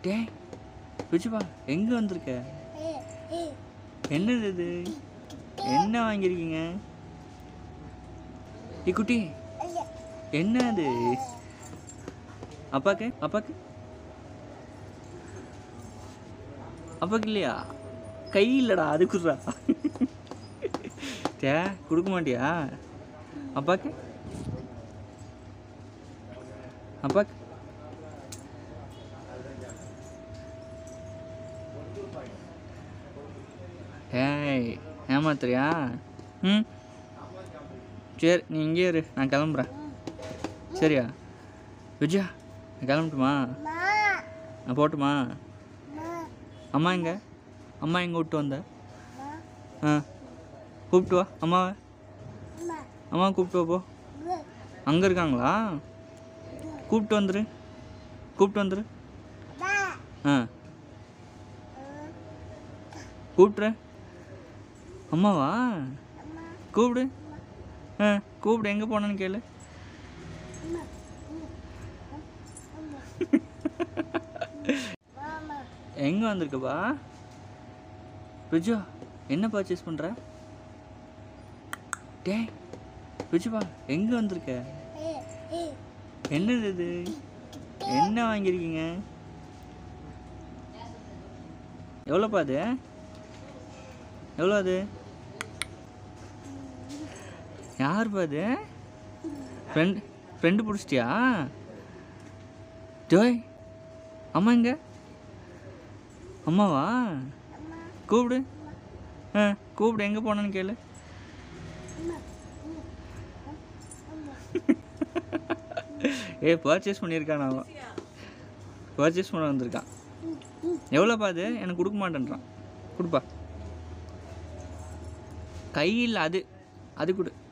டேய் விஜுபா எங்கே வந்திருக்க என்னது இது என்ன வாங்கியிருக்கீங்க ஏ குட்டி என்ன அது அப்பாக்கு அப்பாக்கு அப்பாக்கு இல்லையா கை இல்லைடா அது குடுறா டே கொடுக்க மாட்டியா அப்பாக்கு அப்பாக்கு ஏய் ஏமாத்துறியா ம் சரி நீ இங்கே இரு நான் கிளம்புறேன் சரியா விஜயா நான் கிளம்பட்டுமா நான் போட்டுமா அம்மா எங்க அம்மா எங்கே விட்டு வந்த ஆ கூப்பிட்டு வா அம்மாவை அம்மா கூப்பிட்டு வா போ அங்கே இருக்காங்களா கூப்பிட்டு வந்துரு கூப்பிட்டு வந்துரு ஆ கூப்பிட்றேன் அம்மாவா கூப்பிடு ஆ கூப்பிடு எங்கே போனேன்னு கேளு எங்கே வந்திருக்கப்பா பிரிஜு என்ன பர்ச்சேஸ் பண்ணுற டேய் பிரிஜுப்பா எங்கே வந்திருக்க என்னது இது என்ன வாங்கியிருக்கீங்க எவ்வளோப்பா அது எவ்வளோ அது யாருப்பா அது ஃப்ரெண்ட் ஃப்ரெண்டு பிடிச்சிட்டியா ஜோய் அம்மா எங்க அம்மாவா கூப்பிடு ஆ கூப்பிடு எங்கே போனேன்னு கேளு ஏ பர்ச்சேஸ் பண்ணியிருக்கான் அவன் பர்ச்சேஸ் பண்ண வந்திருக்கான் எவ்வளோப்பா அது எனக்கு கொடுக்க மாட்டேன்றான் கொடுப்பா கையில் அது அது கொடு